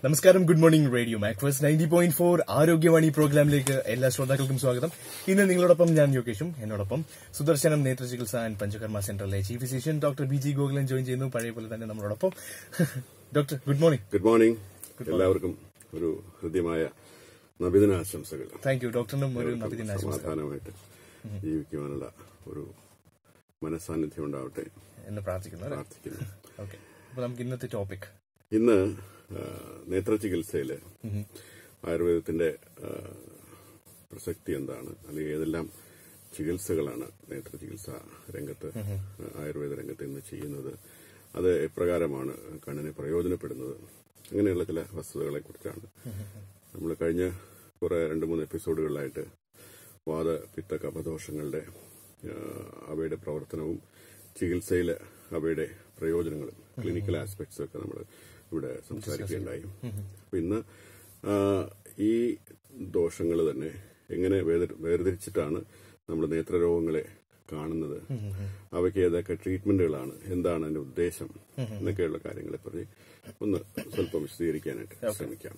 നമസ്കാരം good morning radio Macfast ninety point four Arogyavani പ്രോഗ്രാമിലേക്ക് എല്ലാ ശ്രോതാക്കൾക്കും സ്വാഗതം ഇന്ന് നിങ്ങളോടൊപ്പം ഞാൻ യോഗേഷും എന്നോടൊപ്പം സുദർശനം നേത്ര ചികിത്സ ആൻഡ് പഞ്ചകർമ്മ സെന്ററിലെ chief physician doctor B G Gokulan join ചെയ്യുന്നു പഴയ പോലെ തന്നെ നമ്മളോടൊപ്പം doctor good morning good morning എല്ലാവർക്കും ഒരു ഹൃദ്യമായ നബിദിനാശംസകൾ താങ്ക് യു ഡോക്ടറിനും ഒരു നബിദിന ആശംസ സമാധാനമായിട്ട് ജീവിക്കുവാനുള്ള ഒരു മനസ്സാന്നിധ്യം ഉണ്ടാവട്ടെ എന്ന് പ്രാർത്ഥിക്കുന്നു അല്ലേ പ്രാർത്ഥിക്കുന്നു ഓക്കെ അപ്പൊ നമുക്ക് ഇന്നത്തെ ടോപ്പിക് ഇന്ന് ആ, നേത്ര ചികിത്സയില് ആയുർവേദത്തിന്റെ ആ, പ്രസക്തി എന്താണ് അല്ലെങ്കിൽ ഏതെല്ലാം ചികിത്സകളാണ് നേത്ര ചികിത്സ രംഗത്ത് ആയുർവേദ രംഗത്ത് ഇന്ന് ചെയ്യുന്നത് അത് എപ്രകാരമാണ് കണ്ണിന് പ്രയോജനപ്പെടുന്നത് അങ്ങനെയുള്ള ചില വസ്തുതകളെ കുറിച്ചാണ് നമ്മൾ കഴിഞ്ഞ കുറെ രണ്ട് മൂന്ന് എപ്പിസോഡുകളിലായിട്ട് വാദ പിത്ത കപദോഷങ്ങളുടെ ആ, അവയുടെ പ്രവർത്തനവും ചികിത്സയിലെ അവയുടെ പ്രയോജനങ്ങളും ക്ലിനിക്കൽ ആസ്പെക്ട്സും ഒക്കെ നമ്മൾ ഇവിടെ സംസാരിക്കുകയുണ്ടായി അപ്പൊ ഇന്ന് ആ, ഈ ദോഷങ്ങൾ തന്നെ എങ്ങനെ വേദ- വേർതിരിച്ചിട്ടാണ് നമ്മൾ നേത്രരോഗങ്ങളെ കാണുന്നത് അവയ്ക്ക് ഏതൊക്കെ ട്രീറ്റ്മെന്റുകളാണ് എന്താണ് അതിന്റെ ഉദ്ദേശം എന്നൊക്കെയുള്ള കാര്യങ്ങളെ പറ്റി ഒന്ന് സ്വല്പം വിശദീകരിക്കാനായിട്ട് ശ്രമിക്കാം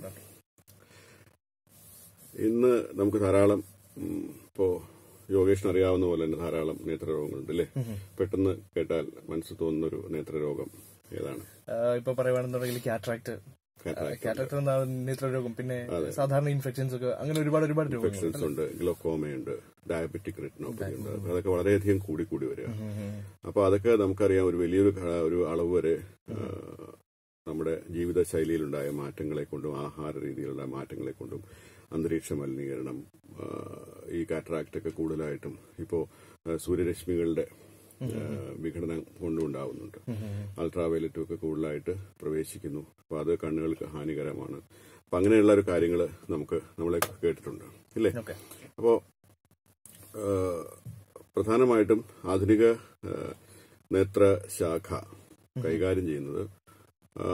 ഇന്ന് നമുക്ക് ധാരാളം ഉം, ഇപ്പോ യോഗേഷിന് അറിയാവുന്ന പോലെ തന്നെ ധാരാളം നേത്രരോഗങ്ങളുണ്ട് അല്ലേ പെട്ടെന്ന് കേട്ടാൽ മനസ്സിൽ തോന്നുന്ന ഒരു നേത്രരോഗം ഏതാണ് ഇപ്പൊ പറയുവാണെന്നുണ്ടെങ്കിൽ കാട്രാക്ട് Cataract കാട്രാക്ട് എന്ന നേത്രരോഗം പിന്നെ സാധാരണ ഇൻഫെക്ഷൻസ് ഒക്കെ അങ്ങനെ ഒരുപാട് ഒരുപാട് രോഗങ്ങൾ ഇൻഫെക്ഷൻസ് ഉണ്ട് ഗ്ലോക്കോമയുണ്ട് ഡയബറ്റിക് റെറ്റിനോപ്പതി ഉണ്ട് അപ്പൊ അതൊക്കെ വളരെയധികം കൂടി കൂടി വരിക അപ്പൊ അതൊക്കെ നമുക്കറിയാം ഒരു വലിയൊരു ഘ- ഒരു അളവ് വരെ ആ, നമ്മുടെ ജീവിതശൈലിയിലുണ്ടായ മാറ്റങ്ങളെ കൊണ്ടും ആഹാര രീതിയിലുള്ള മാറ്റങ്ങളെ കൊണ്ടും അന്തരീക്ഷ മലിനീകരണം ആ, ഈ കാറ്ററാക്ട് ഒക്കെ കൂടുതലായിട്ടും ഇപ്പോ ആ, സൂര്യരശ്മികളുടെ ആ, വിഘടനം കൊണ്ടും ഉണ്ടാവുന്നുണ്ട് അൾട്രാവയലറ്റും ഒക്കെ കൂടുതലായിട്ട് പ്രവേശിക്കുന്നു അപ്പൊ അത് കണ്ണുകൾക്ക് ഹാനികരമാണ് അപ്പൊ അങ്ങനെയുള്ള ഒരു കാര്യങ്ങൾ നമുക്ക് നമ്മളെ കേട്ടിട്ടുണ്ട് ഇല്ലേ ഓക്കെ അപ്പോ ആ, പ്രധാനമായിട്ടും ആധുനിക ആ, നേത്രശാഖ കൈകാര്യം ചെയ്യുന്നത് ആ,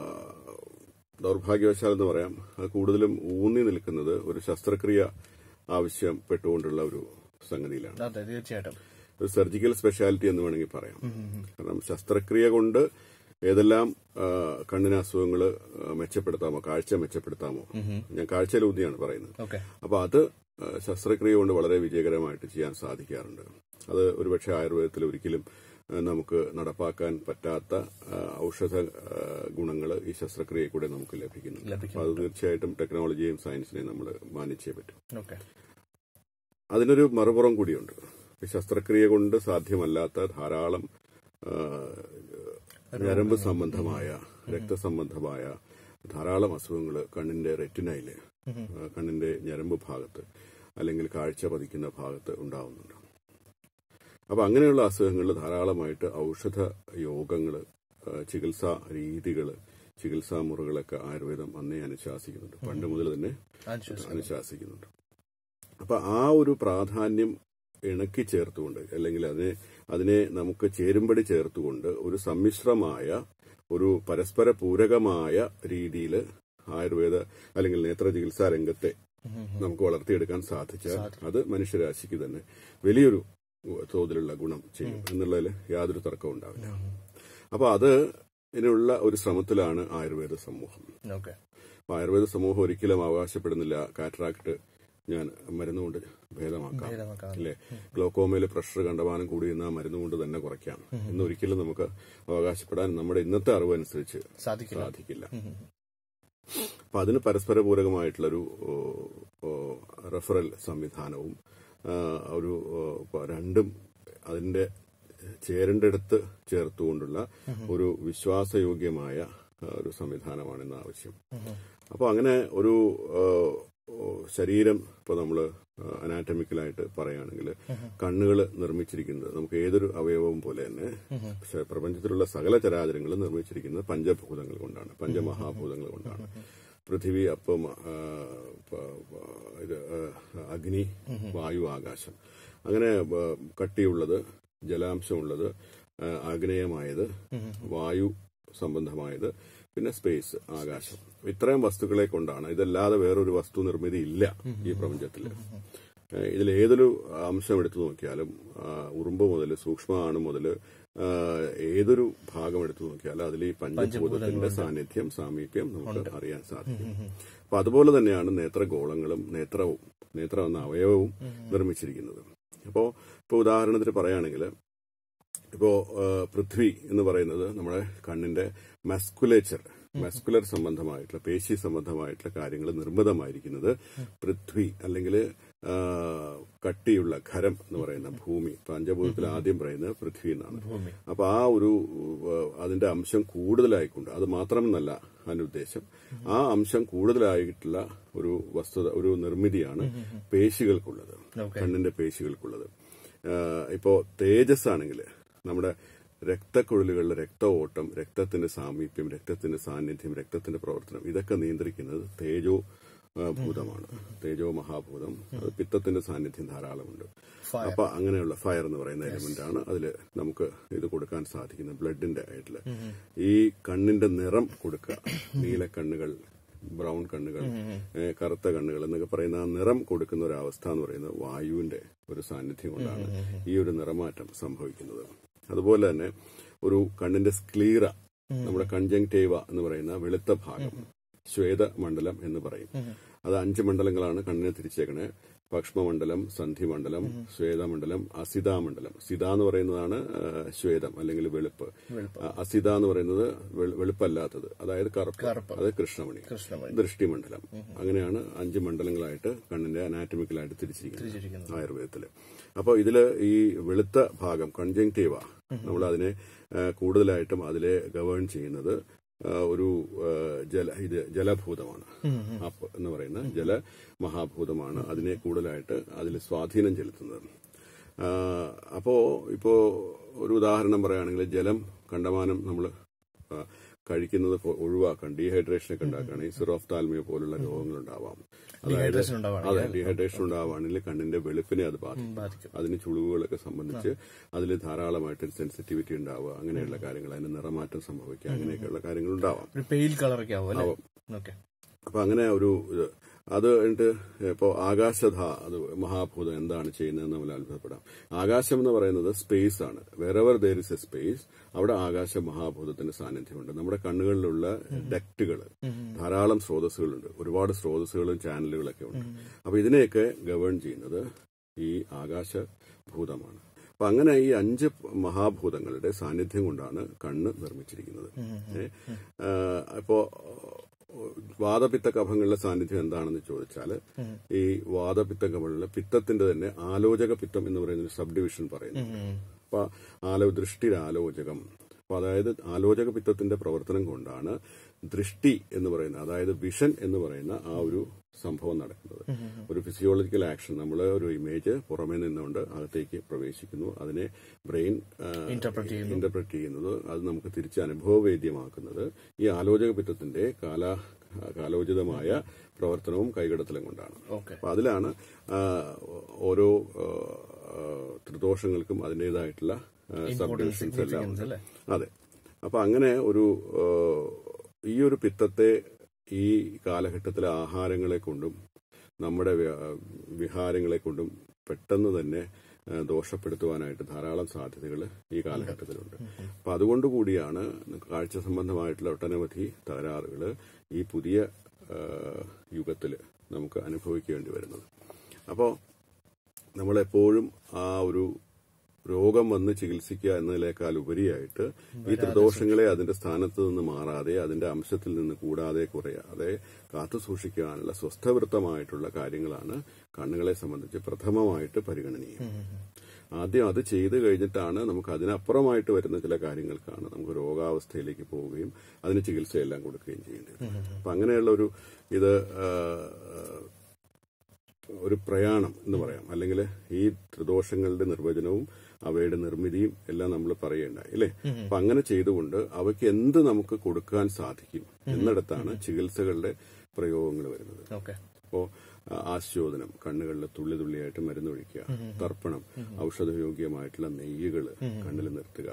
ദൗർഭാഗ്യവശാൽ എന്ന് പറയാം അത് കൂടുതലും ഊന്നി നിൽക്കുന്നത് ഒരു ശസ്ത്രക്രിയ ആവശ്യപ്പെട്ടുകൊണ്ടുള്ള ഒരു സംഗതിയിലാണ് അതെ തീർച്ചയായിട്ടും ഒരു സർജിക്കൽ സ്പെഷ്യാലിറ്റി എന്ന് വേണമെങ്കിൽ പറയാം കാരണം ശസ്ത്രക്രിയ കൊണ്ട് ഏതെല്ലാം ആ, കണ്ണിന് അസുഖങ്ങൾ മെച്ചപ്പെടുത്താമോ കാഴ്ച മെച്ചപ്പെടുത്താമോ ഞാൻ കാഴ്ചയിലൂന്നിയാണ് പറയുന്നത് ഓക്കെ അപ്പൊ അത് ആ, ശസ്ത്രക്രിയ കൊണ്ട് വളരെ വിജയകരമായിട്ട് ചെയ്യാൻ സാധിക്കാറുണ്ട് അത് ഒരുപക്ഷെ ആയുർവേദത്തിൽ ഒരിക്കലും ആ, നമുക്ക് നടപ്പാക്കാൻ പറ്റാത്ത ആ, ഔഷധ ഗുണങ്ങൾ ഈ ശസ്ത്രക്രിയയിൽ കൂടെ നമുക്ക് ലഭിക്കുന്നുണ്ട് അപ്പൊ അത് തീർച്ചയായിട്ടും ടെക്നോളജിയെയും സയൻസിനെയും നമ്മൾ മാനിച്ചേ പറ്റും ഓക്കെ അതിനൊരു മറുപുറം കൂടിയുണ്ട് ഈ ശസ്ത്രക്രിയ കൊണ്ട് സാധ്യമല്ലാത്ത ധാരാളം ആ, ഞരമ്പ് സംബന്ധമായ രക്തസംബന്ധമായ ധാരാളം അസുഖങ്ങൾ കണ്ണിന്റെ റെറ്റിനയില് ആ, കണ്ണിന്റെ ഞരമ്പ് ഭാഗത്ത് അല്ലെങ്കിൽ കാഴ്ച പതിക്കുന്ന ഭാഗത്ത് ഉണ്ടാവുന്നുണ്ട് അപ്പൊ അങ്ങനെയുള്ള അസുഖങ്ങളിൽ ധാരാളമായിട്ട് ഔഷധ യോഗങ്ങൾ ചികിത്സാ രീതികൾ ചികിത്സാ മുറകളൊക്കെ ആയുർവേദം അന്നേ അനുശാസിക്കുന്നുണ്ട് പണ്ട് മുതൽ തന്നെ അനുശാസിക്കുന്നുണ്ട് അപ്പൊ ആ ഒരു പ്രാധാന്യം ഇണക്കി ചേർത്തുകൊണ്ട് അല്ലെങ്കിൽ അതിനെ അതിനെ നമുക്ക് ചേരുമ്പടി ചേർത്തുകൊണ്ട് ഒരു സമ്മിശ്രമായ ഒരു പരസ്പര പൂരകമായ രീതിയിൽ ആയുർവേദ അല്ലെങ്കിൽ നേത്ര ചികിത്സാ രംഗത്തെ നമുക്ക് വളർത്തിയെടുക്കാൻ സാധിച്ചാൽ അത് മനുഷ്യരാശിക്ക് തന്നെ വലിയൊരു തോതിലുള്ള ഗുണം ചെയ്യും എന്നുള്ളതിൽ യാതൊരു തർക്കവും ഉണ്ടാവില്ല അപ്പൊ അത് ഇതിനുള്ള ഒരു ശ്രമത്തിലാണ് ആയുർവേദ സമൂഹം ഓക്കെ അപ്പൊ ആയുർവേദ സമൂഹം ഒരിക്കലും അവകാശപ്പെടുന്നില്ല കാറ്ററാക്ട് ഞാൻ മരുന്നുകൊണ്ട് ഭേദമാക്കാം അല്ലേ ഗ്ലോക്കോമയിലെ പ്രഷർ കണ്ടമാനം കൂടി ഇന്ന് ആ മരുന്നുകൊണ്ട് തന്നെ കുറയ്ക്കാം എന്നൊരിക്കലും നമുക്ക് അവകാശപ്പെടാൻ നമ്മുടെ ഇന്നത്തെ അറിവ് അനുസരിച്ച് സാധിക്കില്ല സാധിക്കില്ല അപ്പൊ അതിന് പരസ്പര പൂരകമായിട്ടുള്ളൊരു ഓ, ഓ, റെഫറൽ സംവിധാനവും ആ, ഒരു ഓ, ഇപ്പൊ രണ്ടും അതിന്റെ ചേരേണ്ടടുത്ത് ചേർത്തുകൊണ്ടുള്ള ഒരു വിശ്വാസയോഗ്യമായ ആ, ഒരു സംവിധാനമാണ് ഇന്ന് ആവശ്യം അപ്പൊ അങ്ങനെ ഒരു ആ, ഓ, ശരീരം ഇപ്പൊ നമ്മള് അനാറ്റമിക്കലായിട്ട് പറയുകയാണെങ്കിൽ കണ്ണുകൾ നിർമ്മിച്ചിരിക്കുന്നത് നമുക്ക് ഏതൊരു അവയവവും പോലെ തന്നെ പക്ഷെ പ്രപഞ്ചത്തിലുള്ള സകല ചരാചരങ്ങളും നിർമ്മിച്ചിരിക്കുന്നത് പഞ്ചഭൂതങ്ങൾ കൊണ്ടാണ് പഞ്ചമഹാഭൂതങ്ങൾ കൊണ്ടാണ് പൃഥിവി അപ്പം ആ, പ- പ- ഇത് ആ, അഗ്നി വായു ആകാശം അങ്ങനെ ആ, കട്ടിയുള്ളത് ജലാംശമുള്ളത് ആ, ആഗ്നേയമായത് വായു സംബന്ധമായത് പിന്നെ സ്പേസ് ആകാശം ഇത്രയും വസ്തുക്കളെ കൊണ്ടാണ് ഇതല്ലാതെ വേറൊരു വസ്തു നിർമ്മിതി ഇല്ല ഈ പ്രപഞ്ചത്തിൽ ഏഹ് ഇതിൽ ഏതൊരു അംശം എടുത്തു നോക്കിയാലും ആ, ഉറുമ്പ് മുതൽ സൂക്ഷ്മമാണ് മുതൽ ഏതൊരു ഭാഗം എടുത്തു നോക്കിയാലും അതിൽ ഈ പഞ്ചഭൂതത്തിന്റെ സാന്നിധ്യം സാമീപ്യം നമുക്ക് അറിയാൻ സാധിക്കും അപ്പൊ അതുപോലെ തന്നെയാണ് നേത്രഗോളങ്ങളും നേത്രവും നേത്രം എന്ന അവയവവും നിർമ്മിച്ചിരിക്കുന്നത് അപ്പോ ഇപ്പൊ ഉദാഹരണത്തിന് പറയുകയാണെങ്കിൽ ഇപ്പോ ആ, പൃഥ്വി എന്ന് പറയുന്നത് നമ്മുടെ കണ്ണിന്റെ മസ്കുലേച്ചർ മസ്കുലർ സംബന്ധമായിട്ടുള്ള പേശി സംബന്ധമായിട്ടുള്ള കാര്യങ്ങൾ നിർമ്മിതമായിരിക്കുന്നത് പൃഥ്വി അല്ലെങ്കിൽ ആ, കട്ടിയുള്ള ഖരം എന്ന് പറയുന്ന ഭൂമി പഞ്ചഭൂതത്തിൽ ആദ്യം പറയുന്നത് പൃഥ്വി എന്നാണ് അപ്പൊ ആ ഒരു ആ, അതിന്റെ അംശം കൂടുതലായിക്കൊണ്ട് അത് മാത്രമെന്നല്ല അതിന്റെ ഉദ്ദേശം ആ അംശം കൂടുതലായിട്ടുള്ള ഒരു വസ്തുത ഒരു നിർമ്മിതിയാണ് പേശികൾക്കുള്ളത് Okay. കണ്ണിന്റെ പേശികൾക്കുള്ളത് ആഹ് ഇപ്പോ തേജസ് ആണെങ്കിൽ നമ്മുടെ രക്തക്കുഴലുകളിലെ രക്ത ഓട്ടം രക്തത്തിന്റെ സാമീപ്യം രക്തത്തിന്റെ സാന്നിധ്യം രക്തത്തിന്റെ പ്രവർത്തനം ഇതൊക്കെ നിയന്ത്രിക്കുന്നത് തേജോ ആ, ഭൂതമാണ് തേജോ മഹാഭൂതം അത് പിത്തത്തിന്റെ സാന്നിധ്യം ധാരാളമുണ്ട് Fire. അപ്പൊ അങ്ങനെയുള്ള ഫയർ എന്ന് പറയുന്ന എലിമെന്റ് ആണ് അതിൽ നമുക്ക് ഇത് കൊടുക്കാൻ സാധിക്കുന്നത് ബ്ലഡിന്റെ ആയിട്ടുള്ള ഈ കണ്ണിന്റെ നിറം കൊടുക്കുക നീല കണ്ണുകൾ ബ്രൗൺ കണ്ണുകൾ ഏ, കറുത്ത കണ്ണുകൾ എന്നൊക്കെ പറയുന്ന ആ നിറം കൊടുക്കുന്ന ഒരു അവസ്ഥ എന്ന് പറയുന്നത് വായുവിന്റെ ഒരു സാന്നിധ്യം കൊണ്ടാണ് ഈ ഒരു നിറമാറ്റം സംഭവിക്കുന്നത് അതുപോലെ തന്നെ ഒരു കണ്ണിന്റെ സ്ക്ലീറ നമ്മുടെ കൺജങ്ടേവ എന്ന് പറയുന്ന വെളുത്ത ഭാഗം ശ്വേതമണ്ഡലം എന്ന് പറയും അത് അഞ്ച് മണ്ഡലങ്ങളാണ് കണ്ണിനെ തിരിച്ചേക്കണേ പക്ഷമണ്ഡലം സന്ധിമണ്ഡലം ശ്വേതമണ്ഡലം അസിതാമണ്ഡലം സിത എന്ന് പറയുന്നതാണ് ആ, ശ്വേതം അല്ലെങ്കിൽ വെളുപ്പ് ആ, അസിത എന്ന് പറയുന്നത് വെളു- വെളുപ്പല്ലാത്തത് അതായത് കറുപ്പ് അത് കൃഷ്ണമണി കൃഷ്ണമണി ദൃഷ്ടിമണ്ഡലം അങ്ങനെയാണ് അഞ്ച് മണ്ഡലങ്ങളായിട്ട് കണ്ണിന്റെ അനാറ്റമിക്കലായിട്ട് തിരിച്ചിരിക്കുന്നത് തിരിച്ചിരിക്കുന്നത്. ആയുർവേദത്തില് അപ്പോൾ ഇതില് ഈ വെളുത്ത ഭാഗം കൺജങ്ടീവ നമ്മൾ അതിനെ ആ, കൂടുതലായിട്ടും അതിലെ ഗവേൺ ചെയ്യുന്നത് ആ, ഒരു ആ, ജല ഇത് ജലഭൂതമാണ് അപ്പ് എന്ന് പറയുന്ന ജല മഹാഭൂതമാണ് അതിനെ കൂടുതലായിട്ട് അതിൽ സ്വാധീനം ചെലുത്തുന്നത് ആ, അപ്പോ ഇപ്പോ ഒരു ഉദാഹരണം പറയുകയാണെങ്കിൽ ജലം കണ്ടമാനം നമ്മൾ കഴിക്കുന്നത് പൊ- ഒഴിവാക്കാൻ ഡീഹൈഡ്രേഷൻ ഒക്കെ ഉണ്ടാക്കുകയാണെങ്കിൽ സിറോഫ്താൽമിയ പോലുള്ള രോഗങ്ങൾ ഉണ്ടാവാം അതായത് Dehydration ഉണ്ടാവുകയാണെങ്കിൽ അതെ ഡീഹൈഡ്രേഷൻ ഉണ്ടാവുകയാണെങ്കിൽ കണ്ണിന്റെ വെളുപ്പിനെ അത് ബാധിക്കും ബാധിക്കും അതിന് ചുളിവുകളൊക്കെ സംബന്ധിച്ച് അതിൽ ധാരാളമായിട്ട് സെൻസിറ്റിവിറ്റി ഉണ്ടാവുക അങ്ങനെയുള്ള കാര്യങ്ങൾ അതിന് നിറമാറ്റം സംഭവിക്കുക അങ്ങനെയൊക്കെയുള്ള കാര്യങ്ങൾ ഉണ്ടാവാം ഒരു പെയിൽ കളറൊക്കെ ആവും അല്ലേ ഓക്കെ അപ്പൊ അങ്ങനെ ഒരു ഇത് അത് കഴിഞ്ഞിട്ട് ഇപ്പോ ആകാശധ അത് മഹാഭൂതം എന്താണ് ചെയ്യുന്നതെന്ന് നമ്മൾ അത്ഭുതപ്പെടാം ആകാശം എന്ന് പറയുന്നത് സ്പേസ് ആണ് wherever there is a space അവിടെ ആകാശ മഹാഭൂതത്തിന്റെ സാന്നിധ്യമുണ്ട് നമ്മുടെ കണ്ണുകളിലുള്ള ഡക്റ്റുകൾ ധാരാളം സ്രോതസ്സുകളുണ്ട് ഒരുപാട് സ്രോതസ്സുകളും ചാനലുകളൊക്കെ ഉണ്ട് അപ്പൊ ഇതിനെയൊക്കെ ഗവേൺ ചെയ്യുന്നത് ഈ ആകാശ ഭൂതമാണ് അപ്പൊ അങ്ങനെ ഈ അഞ്ച് മഹാഭൂതങ്ങളുടെ സാന്നിധ്യം കൊണ്ടാണ് കണ്ണ് നിർമ്മിച്ചിരിക്കുന്നത് ഏ, ആ, ഇപ്പോ വാദപിത്ത കഫങ്ങളുടെ സാന്നിധ്യം എന്താണെന്ന് ചോദിച്ചാൽ ഈ വാദപിത്ത കഫങ്ങളിലെ പിത്തത്തിന്റെ തന്നെ ആലോചക പിത്തം എന്ന് പറയുന്ന ഒരു സബ് ഡിവിഷൻ പറയുന്നു അപ്പൊ ആലോ ദൃഷ്ടിരാലോചകം അപ്പൊ അതായത് ആലോചക പിത്തത്തിന്റെ പ്രവർത്തനം കൊണ്ടാണ് ദൃഷ്ടി എന്ന് പറയുന്ന അതായത് വിഷൻ എന്ന് പറയുന്ന ആ ഒരു സംഭവം നടക്കുന്നത് ഒരു ഫിസിയോളജിക്കൽ ആക്ഷൻ നമ്മൾ ഒരു ഇമേജ് പുറമേ നിന്നുകൊണ്ട് അകത്തേക്ക് പ്രവേശിക്കുന്നു അതിനെ ബ്രെയിൻ Interpret ചെയ്യുന്നു. ഇന്റർപ്രറ്റ് ചെയ്യുന്നത് അത് നമുക്ക് തിരിച്ച് അനുഭവവേദ്യമാക്കുന്നത് ഈ ആലോചക പിത്തത്തിന്റെ കാല കാലോചിതമായ പ്രവർത്തനവും കൈകടത്തലും കൊണ്ടാണ് ഓക്കെ അപ്പൊ അതിലാണ് ആ, ഓരോ ആ, ആ, ത്രിദോഷങ്ങൾക്കും അതിൻ്റെതായിട്ടുള്ള സബ് ഡിവിഷൻസ് എല്ലാം ഉണ്ട് അല്ലേ അതെ അപ്പൊ അങ്ങനെ ഒരു ആ, ഈ ഒരു പിത്തത്തെ ഈ കാലഘട്ടത്തിലെ ആഹാരങ്ങളെ കൊണ്ടും നമ്മുടെ വ്യ- വിഹാരങ്ങളെ കൊണ്ടും പെട്ടെന്ന് തന്നെ ആ, ദോഷപ്പെടുത്തുവാനായിട്ട് ധാരാളം സാധ്യതകൾ ഈ കാലഘട്ടത്തിലുണ്ട് അപ്പൊ അതുകൊണ്ട് കൂടിയാണ് കാഴ്ച സംബന്ധമായിട്ടുള്ള ഒട്ടനവധി തകരാറുകൾ ഈ പുതിയ ആ, യുഗത്തിൽ നമുക്ക് അനുഭവിക്കേണ്ടി വരുന്നത് അപ്പോൾ നമ്മളെപ്പോഴും ആ ഒരു രോഗം വന്ന് ചികിത്സിക്കുക എന്നതിനേക്കാൾ ഉപരിയായിട്ട് ഈ ത്രിദോഷങ്ങളെ അതിന്റെ സ്ഥാനത്ത് നിന്ന് മാറാതെ അതിന്റെ അംശത്തിൽ നിന്ന് കൂടാതെ കുറയാതെ കാത്തു സൂക്ഷിക്കാനുള്ള സ്വസ്ഥവൃത്തമായിട്ടുള്ള കാര്യങ്ങളാണ് കണ്ണുകളെ സംബന്ധിച്ച് പ്രഥമമായിട്ട് പരിഗണനീയം ആദ്യം അത് ചെയ്തു കഴിഞ്ഞിട്ടാണ് നമുക്ക് അതിനപ്പുറമായിട്ട് വരുന്ന ചില കാര്യങ്ങൾക്കാണ് നമുക്ക് രോഗാവസ്ഥയിലേക്ക് പോവുകയും അതിന് ചികിത്സയെല്ലാം കൊടുക്കുകയും ചെയ്യേണ്ടത് അപ്പൊ അങ്ങനെയുള്ള ഒരു ഇത് ആ, ഒരു പ്രയാണം എന്ന് പറയാം അല്ലെങ്കിൽ ഈ ത്രിദോഷങ്ങളുടെ നിർവചനവും അവയുടെ നിർമ്മിതിയും എല്ലാം നമ്മൾ പറയേണ്ടായി അല്ലേ അപ്പൊ അങ്ങനെ ചെയ്തുകൊണ്ട് അവയ്ക്ക് എന്ത് നമുക്ക് കൊടുക്കാൻ സാധിക്കും എന്നിടത്താണ് ചികിത്സകളുടെ പ്രയോഗങ്ങൾ വരുന്നത് ഓക്കെ അപ്പോ ആ, ആസ്യോദനം കണ്ണുകളിൽ തുള്ളി തുള്ളിയായിട്ട് മരുന്നൊഴിക്കുക തർപ്പണം ഔഷധയോഗ്യമായിട്ടുള്ള നെയ്യുകൾ കണ്ണിൽ നിർത്തുക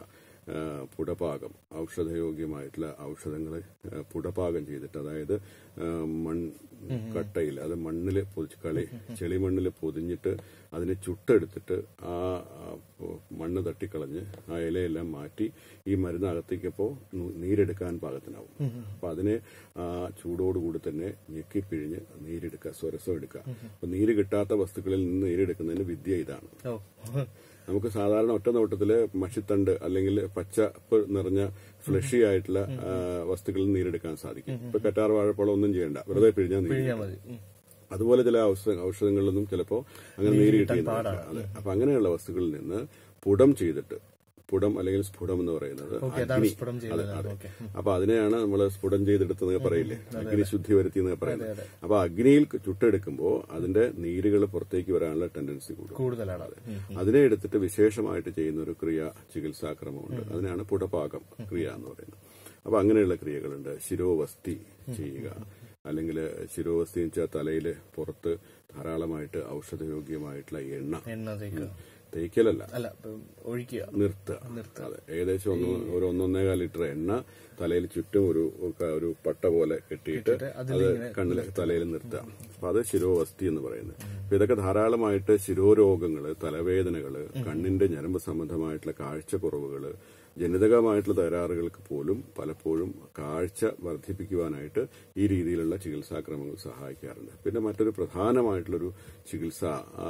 ആ, പുടപാകം ഔഷധയോഗ്യമായിട്ടുള്ള ഔഷധങ്ങൾ പുടപാകം ചെയ്തിട്ട് അതായത് ആ, മൺ കട്ടയിൽ അത് മണ്ണിൽ പൊതിച്ച് കളി ചെളിമണ്ണിൽ പൊതിഞ്ഞിട്ട് അതിനെ ചുട്ടെടുത്തിട്ട് ആ ആ, മണ്ണ് തട്ടിക്കളഞ്ഞ് ആ ഇലയെല്ലാം മാറ്റി ഈ മരുന്ന് അകത്തേക്കപ്പോൾ നീരെടുക്കാൻ പാകത്തിനാവും അപ്പൊ അതിനെ ആ ചൂടോടുകൂടി തന്നെ ഞെക്കിപ്പിഴിഞ്ഞ് നീരെടുക്കുക സ്വരസം എടുക്കുക അപ്പൊ നീര് കിട്ടാത്ത വസ്തുക്കളിൽ നിന്ന് നീരെടുക്കുന്നതിന് വിദ്യ ഇതാണ് ഓ നമുക്ക് സാധാരണ ഒറ്റ നോട്ടത്തില് മഷിത്തണ്ട് അല്ലെങ്കിൽ പച്ചപ്പ് നിറഞ്ഞ ഫ്ലഷി ആയിട്ടുള്ള ആ, വസ്തുക്കളിൽ നിന്ന് നീരെടുക്കാൻ സാധിക്കും ഇപ്പൊ കറ്റാർ വാഴപ്പഴം ഒന്നും ചെയ്യണ്ട വെറുതെ പിഴിഞ്ഞാൽ നീര് പിഴിഞ്ഞാ മതി ഉം. അതുപോലെ ചില ഔഷധ ഔഷധങ്ങളിലൊന്നും ചിലപ്പോ അങ്ങനെ നീര് കിട്ടിയെന്നില്ല അതെ അപ്പൊ അങ്ങനെയുള്ള വസ്തുക്കളിൽ നിന്ന് പുടം ചെയ്തിട്ട് പുടം അല്ലെങ്കിൽ സ്ഫുടം എന്ന് പറയുന്നത് ഓക്കെ അതാണ് അഗ്നി സ്ഫുടം അതെ ചെയ്യുന്നത് അതെ ഓക്കെ അപ്പൊ അതിനെയാണ് നമ്മൾ സ്ഫുടം ചെയ്തെടുത്തെന്ന് പറയില്ലേ അഗ്നി ശുദ്ധി വരുത്തി എന്ന് പറയുന്നത് അപ്പൊ അഗ്നിയിൽ ചുട്ടെടുക്കുമ്പോൾ അതിന്റെ നീരുകൾ പുറത്തേക്ക് വരാനുള്ള ടെൻഡൻസി കൂടും കൂടുതലാണ് അത് ഉം. അതിനെ എടുത്തിട്ട് വിശേഷമായിട്ട് ചെയ്യുന്ന ഒരു ക്രിയ ചികിത്സാക്രമമുണ്ട് അതിനാണ് പുടപാകം ക്രിയ എന്ന് പറയുന്നത് അപ്പൊ അങ്ങനെയുള്ള ക്രിയകളുണ്ട് ശിരോവസ്തി ചെയ്യുക അല്ലെങ്കിൽ ശിരോവസ്തി എന്ന് വെച്ചാൽ തലയിൽ പുറത്ത് ധാരാളമായിട്ട് ഔഷധയോഗ്യമായിട്ടുള്ള എണ്ണ എണ്ണ തേക്കുക തേക്കലല്ല അല്ല ഉം, ഒഴിക്കുക നിർത്തുക അതെ ഏകദേശം ഒന്ന് ഒരു ഒന്നൊന്നേകാൽ ലിറ്റർ എണ്ണ തലയിൽ ചുറ്റും ഒരു ഒരു പട്ട പോലെ കെട്ടിയിട്ട് അത് കണ്ണിൽ തലയിൽ നിർത്തുക അപ്പൊ അത് ശിരോവസ്തി എന്ന് പറയുന്നത് അപ്പൊ ഇതൊക്കെ ധാരാളമായിട്ട് ശിരോരോഗങ്ങള് തലവേദനകള് കണ്ണിന്റെ ഞരമ്പ് സംബന്ധമായിട്ടുള്ള കാഴ്ചക്കുറവുകള് ജനിതകമായിട്ടുള്ള തകരാറുകൾക്ക് പോലും പലപ്പോഴും കാഴ്ച വർദ്ധിപ്പിക്കുവാനായിട്ട് ഈ രീതിയിലുള്ള ചികിത്സാക്രമങ്ങൾ സഹായിക്കാറുണ്ട് പിന്നെ മറ്റൊരു പ്രധാനമായിട്ടുള്ളൊരു ചികിത്സ ആ,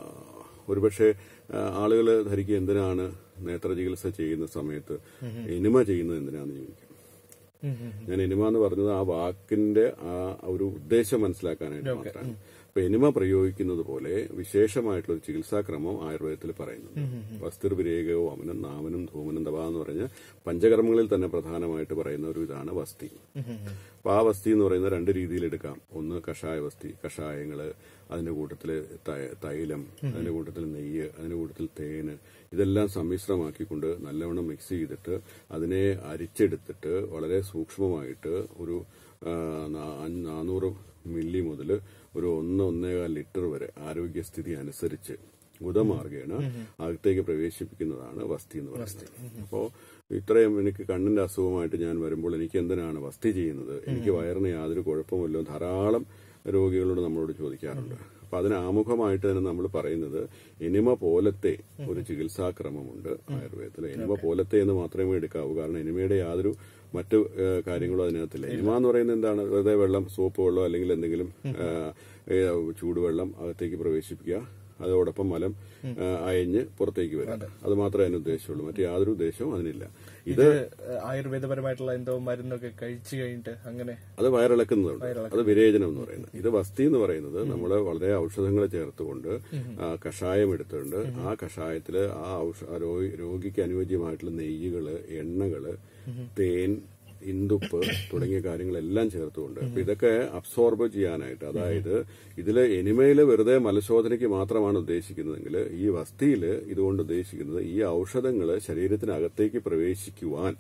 ഒരുപക്ഷെ ആളുകൾ ധരിക്കുക എന്തിനാണ് നേത്ര ചികിത്സ ചെയ്യുന്ന സമയത്ത് എനിമ ചെയ്യുന്നത് എന്തിനാന്ന് ചോദിക്കും ഉം, ഉം. ഞാൻ എനിമ എന്ന് പറഞ്ഞത് ആ വാക്കിന്റെ ആ ഒരു ഉദ്ദേശം മനസ്സിലാക്കാനായിട്ട് മാത്രമാണ് അപ്പൊ എനിമ പ്രയോഗിക്കുന്നത് പോലെ വിശേഷമായിട്ടുള്ള ഒരു ചികിത്സാക്രമം ആയുർവേദത്തിൽ പറയുന്നുണ്ട് വസ്തിർ വിരേകയോ അമനം നാമനും ധൂമനം തവ എന്ന് പറഞ്ഞ പഞ്ചകർമ്മങ്ങളിൽ തന്നെ പ്രധാനമായിട്ട് പറയുന്ന ഒരു ഇതാണ് വസ്തി അപ്പൊ ആ വസ്തി എന്ന് പറയുന്ന രണ്ട് രീതിയിൽ എടുക്കാം ഒന്ന് കഷായ വസ്തി കഷായങ്ങള് അതിന്റെ കൂട്ടത്തില് ത- തൈലം അതിന്റെ കൂട്ടത്തിൽ നെയ്യ് അതിന്റെ കൂട്ടത്തിൽ തേന് ഇതെല്ലാം സമ്മിശ്രമാക്കിക്കൊണ്ട് നല്ലവണ്ണം മിക്സ് ചെയ്തിട്ട് അതിനെ അരിച്ചെടുത്തിട്ട് വളരെ സൂക്ഷ്മമായിട്ട് ഒരു ആ, നാ- അഞ്ഞ് നാനൂറ് മില്ലി മുതൽ ഒരു ഒന്ന് ഒന്നേകാൽ ലിറ്റർ വരെ ആരോഗ്യസ്ഥിതി അനുസരിച്ച് ഗുദമാർഗേണ അകത്തേക്ക് പ്രവേശിപ്പിക്കുന്നതാണ് വസ്തി എന്ന് പറയുന്നത് അപ്പോ ഇത്രയും എനിക്ക് കണ്ണിന്റെ അസുഖമായിട്ട് ഞാൻ വരുമ്പോൾ എനിക്ക് എന്തിനാണ് വസ്തി ചെയ്യുന്നത് എനിക്ക് വയറിന് യാതൊരു കുഴപ്പമില്ലോ ധാരാളം രോഗികളോട് നമ്മളോട് ചോദിക്കാറുണ്ട് അപ്പൊ അതിന് ആമുഖമായിട്ട് തന്നെ നമ്മൾ പറയുന്നത് എനിമ പോലത്തെ ഒരു ചികിത്സാക്രമമുണ്ട് ആയുർവേദത്തിൽ എനിമ പോലത്തെ എന്ന് മാത്രമേ എടുക്കാവൂ കാരണം എനിമയുടെ യാതൊരു മറ്റു ഏഹ്, കാര്യങ്ങളും അതിനകത്തില്ല എനിമ എന്ന് പറയുന്നത് എന്താണ് വെറുതെ വെള്ളം സോപ്പ് വെള്ളം അല്ലെങ്കിൽ എന്തെങ്കിലും ഏഹ്, ഏഹ്, ചൂടുവെള്ളം അകത്തേക്ക് പ്രവേശിപ്പിക്കുക അതോടൊപ്പം മലം ഏഹ്, അയഞ്ഞ് പുറത്തേക്ക് വരിക അത് മാത്രമേ അതിന് ഉദ്ദേശമുള്ളൂ മറ്റു യാതൊരു ഉദ്ദേശവും അതിനില്ല ഇത് ഇത് ആയുർവേദപരമായിട്ടുള്ള എന്തോ മരുന്നൊക്കെ കഴിച്ചു കഴിഞ്ഞിട്ട് അങ്ങനെ അത് വയറിളക്കുന്നതുണ്ട് അത് വിരേചനം എന്ന് പറയുന്നത് ഇത് വസ്തി എന്ന് പറയുന്നത് നമ്മൾ വളരെ ഔഷധങ്ങൾ ചേർത്തുകൊണ്ട് ആ, കഷായം എടുത്തുകൊണ്ട് ആ കഷായത്തില് ആ ഔഷ ആ രോഗി- രോഗിക്ക് അനുയോജ്യമായിട്ടുള്ള നെയ്യുകള് എണ്ണകള് തേൻ ഇന്ദുപ്പ് തുടങ്ങിയ കാര്യങ്ങളെല്ലാം ചേർത്തുകൊണ്ട് അപ്പൊ ഇതൊക്കെ അബ്സോർബ് ചെയ്യാനായിട്ട് അതായത് ഇതില് എനിമയില് വെറുതെ മലശോധനയ്ക്ക് മാത്രമാണ് ഉദ്ദേശിക്കുന്നതെങ്കിൽ ഈ വസ്തിയില് ഇതുകൊണ്ട് ഉദ്ദേശിക്കുന്നത് ഈ ഔഷധങ്ങള് ശരീരത്തിനകത്തേക്ക് പ്രവേശിക്കുവാൻ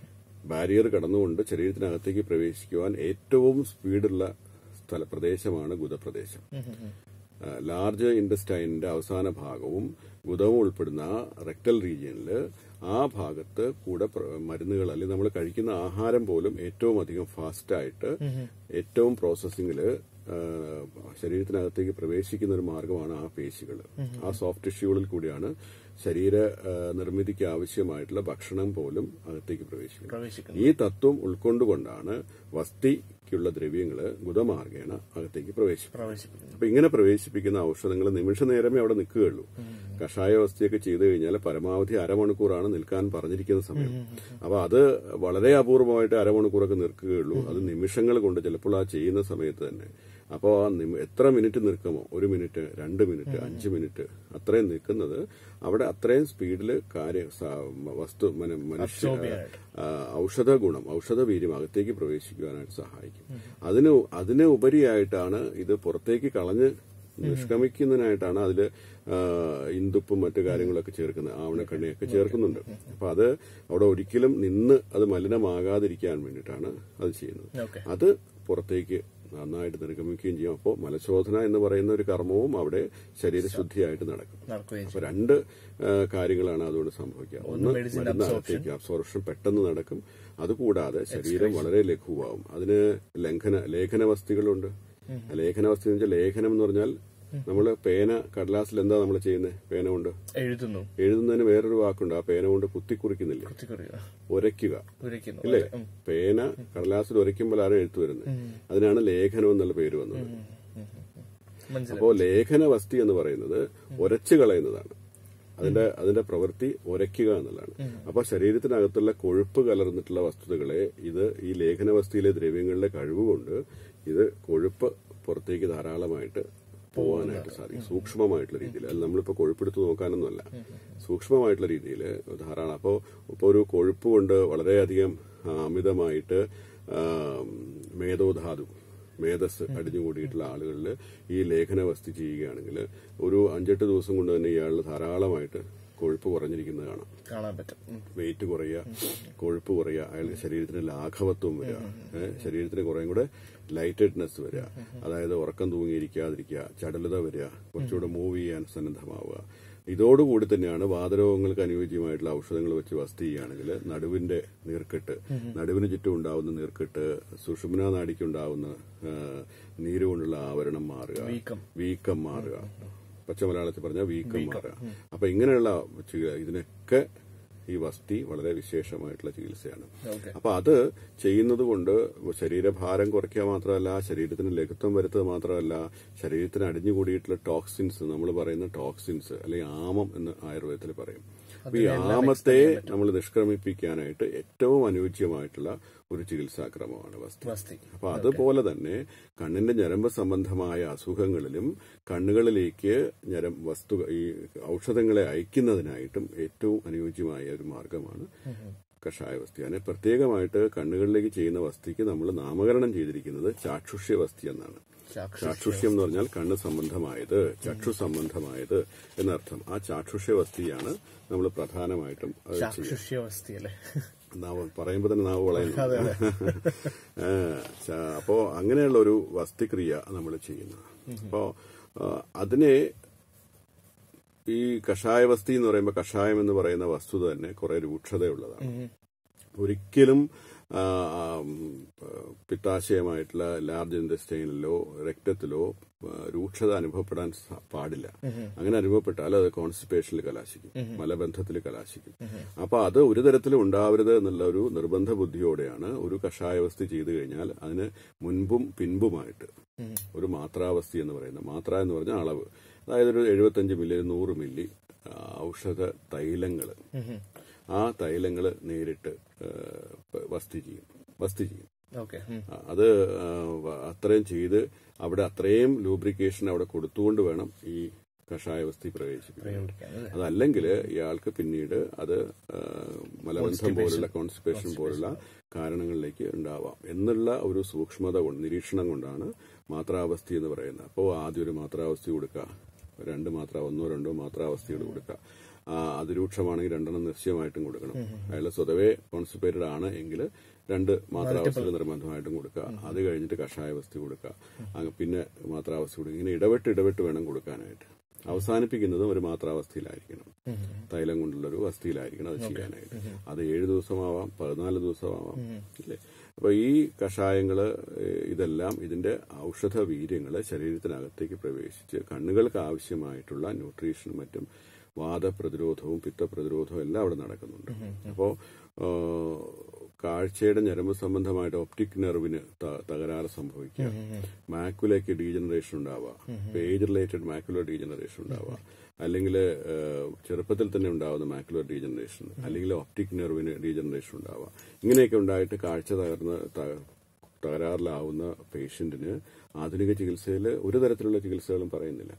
ബാരിയർ കടന്നുകൊണ്ട് ശരീരത്തിനകത്തേക്ക് പ്രവേശിക്കുവാൻ ഏറ്റവും സ്പീഡുള്ള സ്ഥല പ്രദേശമാണ് ഗുദപ്രദേശം ലാർജ് ഇൻഡസ്റ്റൈനിന്റെ അവസാന ഭാഗവും ഗുദവും ഉൾപ്പെടുന്ന റെക്ടൽ റീജിയനിൽ ആ ഭാഗത്ത് കൂടെ പ്ര- മരുന്നുകൾ അല്ലെങ്കിൽ നമ്മൾ കഴിക്കുന്ന ആഹാരം പോലും ഏറ്റവും അധികം ഫാസ്റ്റായിട്ട് ഏറ്റവും പ്രോസസ്സിംഗില് ശരീരത്തിനകത്തേക്ക് പ്രവേശിക്കുന്ന ഒരു മാർഗമാണ് ആ പേശികൾ ആ സോഫ്റ്റ് ടിഷ്യൂകളിൽ കൂടിയാണ് ശരീര ആ, നിർമ്മിതിക്ക് ആവശ്യമായിട്ടുള്ള ഭക്ഷണം പോലും അകത്തേക്ക് പ്രവേശിക്കുന്നത് പ്രവേശിക്കുന്നത് ഈ തത്വം ഉൾക്കൊണ്ടുകൊണ്ടാണ് വസ്തിക്കുള്ള ദ്രവ്യങ്ങള് ഗുദമാർഗേണ അകത്തേക്ക് പ്രവേശിക്കുന്നത് പ്രവേശിപ്പിക്കുന്നത് അപ്പൊ ഇങ്ങനെ പ്രവേശിപ്പിക്കുന്ന ഔഷധങ്ങൾ നിമിഷ നേരമേ അവിടെ നിൽക്കുകയുള്ളൂ കഷായ വസ്തിയൊക്കെ ചെയ്തു കഴിഞ്ഞാൽ പരമാവധി അരമണിക്കൂറാണ് നിൽക്കാൻ പറഞ്ഞിരിക്കുന്ന സമയം അപ്പൊ അത് വളരെ അപൂർവമായിട്ട് അരമണിക്കൂറൊക്കെ നിൽക്കുകയുള്ളൂ അത് നിമിഷങ്ങൾ കൊണ്ട് ചിലപ്പോൾ ആ ചെയ്യുന്ന സമയത്ത് തന്നെ അപ്പോൾ ആ നിമ- എത്ര മിനിറ്റ് നിൽക്കുമോ ഒരു മിനിറ്റ് രണ്ട് മിനിറ്റ് അഞ്ച് മിനിറ്റ് അത്രയും നിൽക്കുന്നത് അവിടെ അത്രയും സ്പീഡിൽ കാര്യ സ- വസ്തു മന- മനുഷ്യ ആ, ഔഷധ ഗുണം ഔഷധ വീര്യം അകത്തേക്ക് പ്രവേശിക്കുവാനായിട്ട് സഹായിക്കും അതിന് അതിന് ഉപരിയായിട്ടാണ് ഇത് പുറത്തേക്ക് കളഞ്ഞ് നിഷ്ക്രമിക്കുന്നതിനായിട്ടാണ് അതില് ആ, ഇന്ദുപ്പും മറ്റു കാര്യങ്ങളൊക്കെ ചേർക്കുന്നത് ആവണക്കണ്ണിയൊക്കെ ചേർക്കുന്നുണ്ട് അപ്പൊ അത് അവിടെ ഒരിക്കലും നിന്ന് അത് മലിനമാകാതിരിക്കാൻ വേണ്ടിയിട്ടാണ് അത് ചെയ്യുന്നത് ഓക്കെ അത് പുറത്തേക്ക് നന്നായിട്ട് നിർഗമിക്കുകയും ചെയ്യും അപ്പോൾ മലശോധന എന്ന് പറയുന്ന ഒരു കർമ്മവും അവിടെ ശരീരശുദ്ധിയായിട്ട് നടക്കും നടക്കുകയും അപ്പൊ രണ്ട് ആ, കാര്യങ്ങളാണ് അതുകൊണ്ട് സംഭവിക്കുക ഒന്ന് medicine മരുന്നകത്തേക്ക് അബ്സോർപ്ഷൻ പെട്ടെന്ന് നടക്കും അതുകൂടാതെ ശരീരം വളരെ ലഘുവാകും അതിന് ലംഘന ലേഖനവസ്തികളുണ്ട് ആ ലേഖനവസ്തി എന്ന് വെച്ചാൽ ലേഖനം എന്ന് പറഞ്ഞാൽ നമ്മൾ പേന കടലാസിൽ എന്താ നമ്മൾ ചെയ്യുന്നത് പേന കൊണ്ട് എഴുതുന്നു എഴുതുന്നതിന് വേറൊരു വാക്കുണ്ട് ആ പേന കൊണ്ട് കുത്തിക്കുറിക്കുന്നില്ല കുത്തിക്കുറിയുക ഉരയ്ക്കുക ഉരയ്ക്കുന്നു ഇല്ലേ ഉം. പേന കടലാസിൽ ഉരയ്ക്കുമ്പോഴാണ് എഴുത്ത് വരുന്നത് അതിനാണ് ലേഖനം എന്നുള്ള പേര് വന്നത് ഉം, ഉം. മനസ്സിലായി അപ്പോ ലേഖന വസ്തി എന്ന് പറയുന്നത് ഉരച്ചു കളയുന്നതാണ് അതിന്റെ അതിന്റെ പ്രവൃത്തി ഉരയ്ക്കുക എന്നുള്ളതാണ് അപ്പൊ ശരീരത്തിനകത്തുള്ള കൊഴുപ്പ് കലർന്നിട്ടുള്ള വസ്തുതകളെ ഇത് ഈ ലേഖന വസ്തിയിലെ ദ്രവ്യങ്ങളുടെ കഴിവുകൊണ്ട് ഇത് കൊഴുപ്പ് പുറത്തേക്ക് ധാരാളമായിട്ട് പോകാനായിട്ട് സാധിക്കും സൂക്ഷ്മമായിട്ടുള്ള രീതിയിൽ അല്ല നമ്മളിപ്പോ കൊഴുപ്പെടുത്ത് നോക്കാനൊന്നുമല്ല സൂക്ഷ്മമായിട്ടുള്ള രീതിയിൽ ധാരാളം അപ്പോൾ ഇപ്പോൾ ഒരു കൊഴുപ്പ് കൊണ്ട് വളരെയധികം ആ, അമിതമായിട്ട് ആ, മേധോധാതു മേധസ് അടിഞ്ഞുകൂടിയിട്ടുള്ള ആളുകളിൽ ഈ ലേഖന വസ്തി ചെയ്യുകയാണെങ്കിൽ ഒരു അഞ്ചെട്ട് ദിവസം കൊണ്ട് തന്നെ ഇയാളിൽ ധാരാളമായിട്ട് കൊഴുപ്പ് കുറഞ്ഞിരിക്കുന്നത് കാണാം കാണാൻ പറ്റും ഉം. വെയിറ്റ് കുറയുക കൊഴുപ്പ് കുറയുക അയാളുടെ ശരീരത്തിന് ലാഘവത്വം വരിക ഏഹ് ശരീരത്തിന് കുറേം കൂടെ ലൈറ്റഡ്നെസ് വരിക അതായത് ഉറക്കം തൂങ്ങിയിരിക്കാതിരിക്കുക ചടലത വരിക കുറച്ചുകൂടെ മൂവ് ചെയ്യാൻ സന്നദ്ധമാവുക ഇതോടുകൂടി തന്നെയാണ് വാതരോഗങ്ങൾക്ക് അനുയോജ്യമായിട്ടുള്ള ഔഷധങ്ങൾ വെച്ച് വസ്തു ചെയ്യുകയാണെങ്കിൽ നടുവിന്റെ നീർക്കെട്ട് നടുവിന് ചുറ്റും ഉണ്ടാവുന്ന നീർക്കെട്ട് സുഷുമ്ന നാടിക്കുണ്ടാവുന്ന നീര് കൊണ്ടുള്ള ആവരണം മാറുക വീക്കം വീക്കം മാറുക പച്ച മലയാളത്തിൽ പറഞ്ഞാൽ വീക്കം മാറുക അപ്പൊ ഇങ്ങനെയുള്ള ചികിത്സ- ഇതിനൊക്കെ ഈ വസ്തി വളരെ വിശേഷമായിട്ടുള്ള ചികിത്സയാണ് ഓക്കെ അപ്പൊ അത് ചെയ്യുന്നത് കൊണ്ട് ശരീരഭാരം കുറയ്ക്കുക മാത്രമല്ല ശരീരത്തിന് ലഘുത്വം വരുത്തുക മാത്രമല്ല ശരീരത്തിന് അടിഞ്ഞുകൂടിയിട്ടുള്ള ടോക്സിൻസ് നമ്മൾ പറയുന്ന ടോക്സിൻസ് അല്ലെങ്കിൽ ആമം എന്ന് ആയുർവേദത്തിൽ പറയും അപ്പൊ ഈ ആമത്തെ നമ്മൾ നിഷ്ക്രമിപ്പിക്കാനായിട്ട് ഏറ്റവും അനുയോജ്യമായിട്ടുള്ള ഒരു ചികിത്സാക്രമമാണ് വസ്തി വസ്തി അപ്പൊ അതുപോലെ തന്നെ കണ്ണിന്റെ ഞരമ്പ് സംബന്ധമായ അസുഖങ്ങളിലും കണ്ണുകളിലേക്ക് ഞരം വസ്തു ഈ ഔഷധങ്ങളെ അയക്കുന്നതിനായിട്ടും ഏറ്റവും അനുയോജ്യമായ ഒരു മാർഗമാണ് കഷായ വസ്തി അതിനെ പ്രത്യേകമായിട്ട് കണ്ണുകളിലേക്ക് ചെയ്യുന്ന വസ്തിക്ക് നമ്മൾ നാമകരണം ചെയ്തിരിക്കുന്നത് ചാക്ഷുഷ്യ വസ്തി എന്നാണ് ചാക്ഷു ചാക്ഷുഷ്യം എന്ന് പറഞ്ഞാൽ കണ്ണ് സംബന്ധമായത് ചക്ഷു സംബന്ധമായത് എന്നർത്ഥം ആ ചാക്ഷുഷ്യ വസ്തിയാണ് നമ്മൾ പ്രധാനമായിട്ടും അത് ചെയ്യുന്നത്. ചാക്ഷുഷ്യവസ്ഥ അല്ലേ നാവ് പറയുമ്പോ തന്നെ നാവ് വളയുന്നു ഏഹ് ച- അപ്പോ അങ്ങനെയുള്ള ഒരു വസ്തുക്രിയ നമ്മൾ ചെയ്യുന്നു അപ്പോ ആ, അതിനെ ഈ കഷായ വസ്തി എന്ന് പറയുമ്പോൾ കഷായം എന്ന് പറയുന്ന വസ്തുത തന്നെ കുറെ രൂക്ഷതയുള്ളതാണ് ഒരിക്കലും ആ, ആ, ഉം, പിത്താശയമായിട്ടുള്ള ലാർജ് ഇൻഡസ്റ്റൈനിലോ രക്തത്തിലോ ആ, രൂക്ഷത അനുഭവപ്പെടാൻ സ- പാടില്ല അങ്ങനെ അനുഭവപ്പെട്ടാൽ അത് കോൺസ്റ്റിപ്പേഷനിൽ കലാശിക്കും മലബന്ധത്തിൽ കലാശിക്കും അപ്പൊ അത് ഒരു തരത്തിലും ഉണ്ടാവരുത് എന്നുള്ള ഒരു നിർബന്ധ ബുദ്ധിയോടെയാണ് ഒരു കഷായവസ്തി ചെയ്തു കഴിഞ്ഞാൽ അതിന് മുൻപും പിൻപുമായിട്ട് ഒരു മാത്രാവസ്തി എന്ന് പറയുന്ന മാത്ര എന്ന് പറഞ്ഞ അളവ് അതായത് ഒരു എഴുപത്തഞ്ച് മില്ലി നൂറ് മില്ലി ആ, ഔഷധ തൈലങ്ങള് ആ തൈലങ്ങൾ നേരിട്ട് ആ, വസ്തി ചെയ്യും വസ്തി ചെയ്യും ഓക്കെ ആ, അത് ആ, വ- അത്രയും ചെയ്ത് അവിടെ അത്രയും ലൂബ്രിക്കേഷൻ അവിടെ കൊടുത്തുകൊണ്ട് വേണം ഈ കഷായ വസ്തി പ്രവേശിപ്പിക്കാൻ പ്രയോഗിക്കാൻ അല്ലേ അതല്ലെങ്കിൽ ഇയാൾക്ക് പിന്നീട് അത് ആ, മലബന്ധം പോലുള്ള കോൺസ്റ്റിപ്പേഷൻ പോലുള്ള കാരണങ്ങളിലേക്ക് ഉണ്ടാവാം എന്നുള്ള ഒരു സൂക്ഷ്മത കൊണ്ട് നിരീക്ഷണം കൊണ്ടാണ് മാത്രാവസ്ഥി എന്ന് പറയുന്നത് അപ്പോൾ ആദ്യം ഒരു മാത്രാവസ്ഥി കൊടുക്കുക രണ്ട് മാത്ര ഒന്നോ രണ്ടോ മാത്രാവസ്ഥകൾ കൊടുക്കുക ആ, അതിരൂക്ഷമാണെങ്കിൽ രണ്ടെണ്ണം നിശ്ചയമായിട്ടും കൊടുക്കണം അയാൾ സ്വതവേ കോൺസ്റ്റിപ്പേറ്റഡ് ആണ് എങ്കിൽ രണ്ട് മാത്രാവസ്ഥകൾ നിർബന്ധമായിട്ടും കൊടുക്കുക അത് കഴിഞ്ഞിട്ട് കഷായവസ്തി കൊടുക്കുക അങ്ങ് പിന്നെ മാത്രാവസ്ഥ കൊടുക്കുക ഇങ്ങനെ ഇടവിട്ട് ഇടവിട്ട് വേണം കൊടുക്കാനായിട്ട് അവസാനിപ്പിക്കുന്നതും ഒരു മാത്രാവസ്ഥയിലായിരിക്കണം തൈലം കൊണ്ടുള്ള ഒരു വസ്തിയിലായിരിക്കണം അത് ചെയ്യാനായിട്ട് അത് ഏഴ് ദിവസമാവാം പതിനാല് ദിവസമാവാം ഇല്ലേ അപ്പൊ ഈ കഷായങ്ങള് ഏഹ്, ഇതെല്ലാം ഇതിന്റെ ഔഷധ വീര്യങ്ങള് ശരീരത്തിനകത്തേക്ക് പ്രവേശിച്ച് കണ്ണുകൾക്ക് ആവശ്യമായിട്ടുള്ള ന്യൂട്രീഷനും മറ്റും വാദപ്രതിരോധവും പിത്തപ്രതിരോധവും എല്ലാം അവിടെ നടക്കുന്നുണ്ട് അപ്പോ ആ, കാഴ്ചയുടെ ഞരമ്പ് സംബന്ധമായിട്ട് ഒപ്റ്റിക് നെർവിന് ത- തകരാറ് സംഭവിക്കുക മാക്കുലയ്ക്ക് ഡീജനറേഷൻ ഉണ്ടാവുക പേജ് റിലേറ്റഡ് മാക്കുലർ ഡീജനറേഷൻ ഉണ്ടാവുക അല്ലെങ്കിൽ ചെറുപ്പത്തിൽ തന്നെ ഉണ്ടാവുന്ന മാക്കുലർ ഡീജനറേഷൻ അല്ലെങ്കിൽ ഒപ്റ്റിക് നെർവിന് ഡീജനറേഷൻ ഉണ്ടാവുക ഇങ്ങനെയൊക്കെ ഉണ്ടായിട്ട് കാഴ്ച തകർന്ന് ത- തകരാറിലാവുന്ന പേഷ്യന്റിന് ആധുനിക ചികിത്സയിൽ ഒരു തരത്തിലുള്ള ചികിത്സകളും പറയുന്നില്ല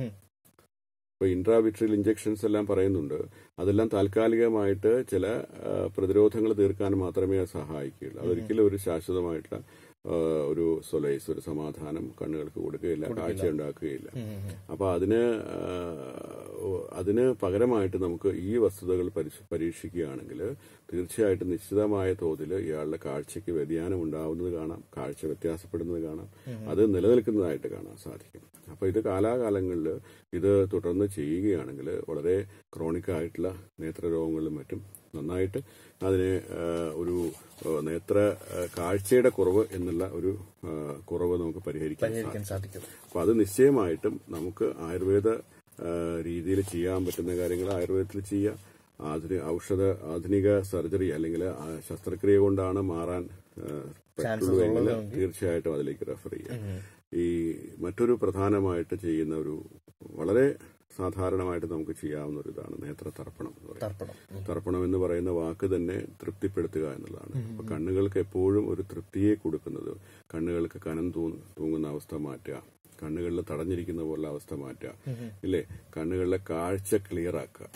ഇപ്പൊ ഇൻട്രാവിട്രിയൽ ഇഞ്ചക്ഷൻസ് എല്ലാം പറയുന്നുണ്ട് അതെല്ലാം താൽക്കാലികമായിട്ട് ചില പ്രതിരോധങ്ങൾ തീർക്കാൻ മാത്രമേ അത് സഹായിക്കുകയുള്ളൂ അതൊരിക്കലും ഒരു ശാശ്വതമായിട്ടുള്ള ആ, ഒരു സൊലൈസ് ഒരു സമാധാനം കണ്ണുകൾക്ക് കൊടുക്കുകയില്ല കാഴ്ച ഉണ്ടാക്കുകയില്ല അപ്പൊ അതിന് ആ, അതിന് പകരമായിട്ട് നമുക്ക് ഈ വസ്തുതകൾ പരിശ- പരീക്ഷിക്കുകയാണെങ്കിൽ തീർച്ചയായിട്ടും നിശ്ചിതമായ തോതിൽ ഇയാളുടെ കാഴ്ചയ്ക്ക് വ്യതിയാനം ഉണ്ടാവുന്നത് കാണാം കാഴ്ച വ്യത്യാസപ്പെടുന്നത് കാണാം അത് നിലനിൽക്കുന്നതായിട്ട് കാണാൻ സാധിക്കും അപ്പൊ ഇത് കാലാകാലങ്ങളിൽ ഇത് തുടർന്ന് ചെയ്യുകയാണെങ്കിൽ വളരെ ക്രോണിക് ആയിട്ടുള്ള നേത്രരോഗങ്ങളിലും മറ്റും നന്നായിട്ട് അതിനെ ആ, ഒരു ആ, നേത്ര ആ, കാഴ്ചയുടെ കുറവ് എന്നുള്ള ഒരു ആ, കുറവ് നമുക്ക് പരിഹരിക്കാൻ സാധിക്കും പരിഹരിക്കാൻ സാധിക്കും അപ്പൊ അത് നിശ്ചയമായിട്ടും നമുക്ക് ആയുർവേദ രീതിയിൽ ചെയ്യാൻ പറ്റുന്ന കാര്യങ്ങൾ ആയുർവേദത്തിൽ ചെയ്യാം ആധുനിക ഔഷധ ആധുനിക സർജറി അല്ലെങ്കിൽ ആ ശസ്ത്രക്രിയ കൊണ്ടാണ് മാറാൻ ആ, പറ്റുള്ളൂ എങ്കിൽ തീർച്ചയായിട്ടും അതിലേക്ക് റെഫർ ചെയ്യാം ഈ മറ്റൊരു പ്രധാനമായിട്ട് ചെയ്യുന്ന ഒരു വളരെ സാധാരണമായിട്ട് നമുക്ക് ചെയ്യാവുന്ന ഒരു ഇതാണ് നേത്ര തർപ്പണം എന്ന് പറയുന്നത് തർപ്പണം തർപ്പണം എന്ന് പറയുന്ന വാക്ക് തന്നെ തൃപ്തിപ്പെടുത്തുക എന്നുള്ളതാണ് അപ്പൊ കണ്ണുകൾക്ക് എപ്പോഴും ഒരു തൃപ്തിയെ കൊടുക്കുന്നത് കണ്ണുകൾക്ക് കനം തൂ- തൂങ്ങുന്ന അവസ്ഥ മാറ്റുക കണ്ണുകളിൽ തടഞ്ഞിരിക്കുന്ന പോലുള്ള അവസ്ഥ മാറ്റുക ഇല്ലേ കണ്ണുകളിലെ കാഴ്ച ക്ലിയർ ആക്കുക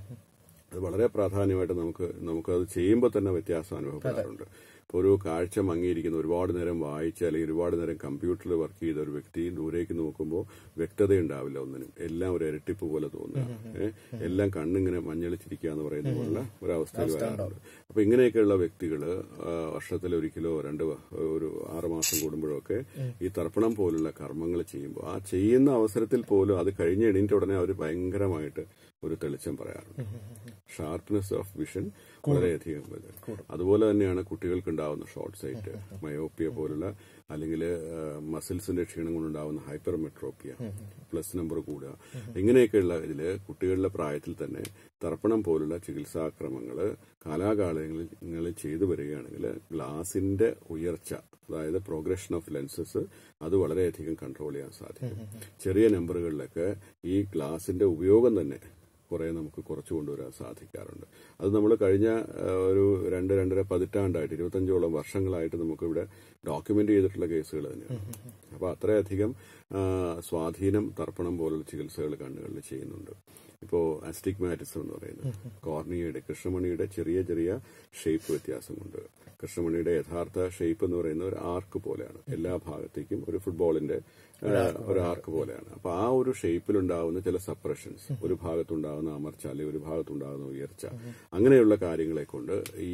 അത് വളരെ പ്രാധാന്യമായിട്ട് നമുക്ക് നമുക്കത് ചെയ്യുമ്പോൾ തന്നെ വ്യത്യാസം അനുഭവപ്പെടാറുണ്ട് ഇപ്പോൾ ഒരു കാഴ്ച മങ്ങിയിരിക്കുന്ന ഒരുപാട് നേരം വായിച്ച് അല്ലെങ്കിൽ ഒരുപാട് നേരം കമ്പ്യൂട്ടറിൽ വർക്ക് ചെയ്ത ഒരു വ്യക്തി ദൂരേക്ക് നോക്കുമ്പോൾ വ്യക്തത ഉണ്ടാവില്ല ഒന്നിനും എല്ലാം ഒരു ഇരട്ടിപ്പ് പോലെ തോന്നുക ഏഹ് എല്ലാം കണ്ണിങ്ങനെ മഞ്ഞളിച്ചിരിക്കുക എന്ന് പറയുന്ന പോലുള്ള ഒരവസ്ഥയിൽ വരാറുണ്ട് അപ്പൊ ഇങ്ങനെയൊക്കെയുള്ള വ്യക്തികള് ആ, വർഷത്തിലൊരിക്കലോ രണ്ട് വ- ഒരു ആറുമാസം കൂടുമ്പോഴൊക്കെ ഈ തർപ്പണം പോലുള്ള കർമ്മങ്ങൾ ചെയ്യുമ്പോൾ ആ ചെയ്യുന്ന അവസരത്തിൽ പോലും അത് കഴിഞ്ഞ് എണീറ്റ ഉടനെ അവർ ഭയങ്കരമായിട്ട് ഒരു തെളിച്ചം പറയാറുണ്ട് ഷാർപ്നെസ് ഓഫ് വിഷൻ വളരെയധികം വരും അതുപോലെ തന്നെയാണ് കുട്ടികൾക്ക് ഉണ്ടാവുന്ന ഷോർട്ട് സൈറ്റ് മയോപ്പിയ പോലുള്ള അല്ലെങ്കിൽ മസിൽസിന്റെ ക്ഷീണം കൊണ്ടുണ്ടാവുന്ന ഹൈപ്പർമെട്രോപ്പിയ പ്ലസ് നമ്പർ കൂടുക ഇങ്ങനെയൊക്കെയുള്ള ഇതില് കുട്ടികളുടെ പ്രായത്തിൽ തന്നെ തർപ്പണം പോലുള്ള ചികിത്സാക്രമങ്ങൾ കാലാകാലങ്ങളിൽ ചെയ്തു വരികയാണെങ്കിൽ ഗ്ലാസിന്റെ ഉയർച്ച അതായത് പ്രോഗ്രഷൻ ഓഫ് ലെൻസസ് അത് വളരെയധികം കൺട്രോൾ ചെയ്യാൻ സാധിക്കും ചെറിയ നമ്പറുകളിലൊക്കെ ഈ ഗ്ലാസിന്റെ ഉപയോഗം തന്നെ കുറെ നമുക്ക് കുറച്ചു കൊണ്ടുവരാൻ സാധിക്കാറുണ്ട് അത് നമ്മൾ കഴിഞ്ഞ ആ, ഒരു രണ്ട് രണ്ടര പതിറ്റാണ്ടായിട്ട് ഇരുപത്തഞ്ചോളം വർഷങ്ങളായിട്ട് നമുക്കിവിടെ ഡോക്യുമെന്റ് ചെയ്തിട്ടുള്ള കേസുകൾ തന്നെയാണ് അപ്പൊ അത്രയധികം ആ, സ്വാധീനം തർപ്പണം പോലുള്ള ചികിത്സകൾ കണ്ണുകളിൽ ചെയ്യുന്നുണ്ട് ഇപ്പോ അസ്റ്റിഗ്മാറ്റിസം എന്ന് പറയുന്നത് കോർണിയയുടെ കൃഷ്ണമണിയുടെ ചെറിയ ചെറിയ ഷേപ്പ് വ്യത്യാസമുണ്ട് കൃഷ്ണമണിയുടെ യഥാർത്ഥ ഷേപ്പ് എന്ന് പറയുന്ന ഒരു ആർക്ക് പോലെയാണ് എല്ലാ ഭാഗത്തേക്കും ഒരു ഫുട്ബോളിന്റെ ആ, ഒരു ആർക്ക് പോലെയാണ് അപ്പൊ ആ ഒരു ഷേപ്പിലുണ്ടാവുന്ന ചില സപ്രഷൻസ് ഒരു ഭാഗത്തുണ്ടാകുന്ന അമർച്ച അല്ലെങ്കിൽ ഒരു ഭാഗത്തുണ്ടാകുന്ന ഉയർച്ച അങ്ങനെയുള്ള കാര്യങ്ങളെ കൊണ്ട് ഈ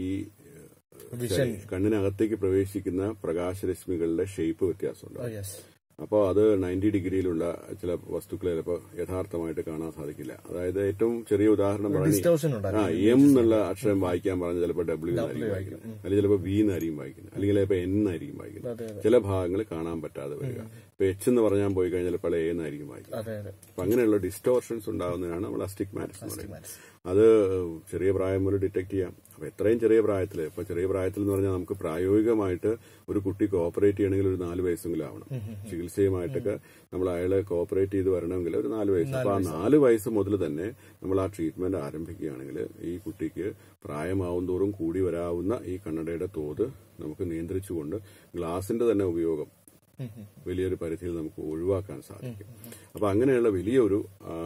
വിഷൻ കണ്ണിനകത്തേക്ക് പ്രവേശിക്കുന്ന പ്രകാശരശ്മികളുടെ ഷേപ്പ് വ്യത്യാസമുണ്ട് ഓ യെസ് അപ്പോൾ അത് നയൻറ്റി ഡിഗ്രിയിലുള്ള ചില വസ്തുക്കളെ ചിലപ്പോൾ യഥാർത്ഥമായിട്ട് കാണാൻ സാധിക്കില്ല അതായത് ഏറ്റവും ചെറിയ ഉദാഹരണം ഡിസ്റ്റോഷൻ പറഞ്ഞാൽ ഉണ്ടാകും ആ എം എന്നുള്ള അക്ഷരം വായിക്കാൻ പറഞ്ഞ ചിലപ്പോൾ ഡബ്ല്യു എന്നായിരിക്കും വായിക്കുന്നത് അല്ലെങ്കിൽ ചിലപ്പോൾ വി എന്നായിരിക്കും വായിക്കുന്നത് അല്ലെങ്കിൽ ചിലപ്പോൾ എൻ എന്നായിരിക്കും വായിക്കുന്നത് അതെ അതെ ചില ഭാഗങ്ങൾ കാണാൻ പറ്റാതെ വരിക ഇപ്പൊ എച്ച് എന്ന് പറഞ്ഞാൽ പോയി കഴിഞ്ഞാൽ ചിലപ്പോൾ എ എന്നായിരിക്കും വായിക്കുന്നത് അതെ അതെ അപ്പൊ അങ്ങനെയുള്ള ഡിസ്റ്റോർഷൻസ് ഉണ്ടാകുന്നതാണ് നമ്മൾ അസ്റ്റിഗ്മാറ്റിസ് എന്ന് പറയുന്നത് മനസ്സിലായി. അത് ചെറിയ പ്രായം മുതൽ ഡിറ്റക്ട് ചെയ്യാം അപ്പൊ എത്രയും ചെറിയ പ്രായത്തിൽ ഇപ്പൊ ചെറിയ പ്രായത്തിൽ എന്ന് പറഞ്ഞാൽ നമുക്ക് പ്രായോഗികമായിട്ട് ഒരു കുട്ടി കോപ്പറേറ്റ് ചെയ്യണമെങ്കിൽ ഒരു നാല് വയസ്സെങ്കിലും ആവണം ചികിത്സയുമായിട്ടൊക്കെ നമ്മൾ അയാളെ കോപ്പറേറ്റ് ചെയ്ത് വരണമെങ്കിൽ ഒരു നാല് വയസ്സ് അപ്പൊ ആ നാല് വയസ്സ് മുതൽ തന്നെ നമ്മൾ ആ ട്രീറ്റ്മെന്റ് ആരംഭിക്കുകയാണെങ്കിൽ ഈ കുട്ടിക്ക് പ്രായമാവും തോറും കൂടി വരാവുന്ന ഈ കണ്ണടയുടെ തോത് നമുക്ക് നിയന്ത്രിച്ചുകൊണ്ട് ഗ്ലാസിന്റെ തന്നെ ഉപയോഗം വലിയൊരു പരിധിയിൽ നമുക്ക് ഒഴിവാക്കാൻ സാധിക്കും അപ്പൊ അങ്ങനെയുള്ള വലിയൊരു ആ,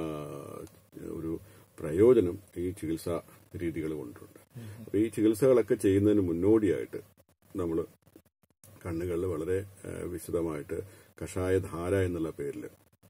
ഒരു പ്രയോജനം ഈ ചികിത്സാ രീതികൾ കൊണ്ടുണ്ട് അപ്പൊ ഈ ചികിത്സകളൊക്കെ ചെയ്യുന്നതിന് മുന്നോടിയായിട്ട് നമ്മൾ കണ്ണുകളിൽ വളരെ ആ, വിശദമായിട്ട് കഷായധാര എന്നുള്ള പേരിൽ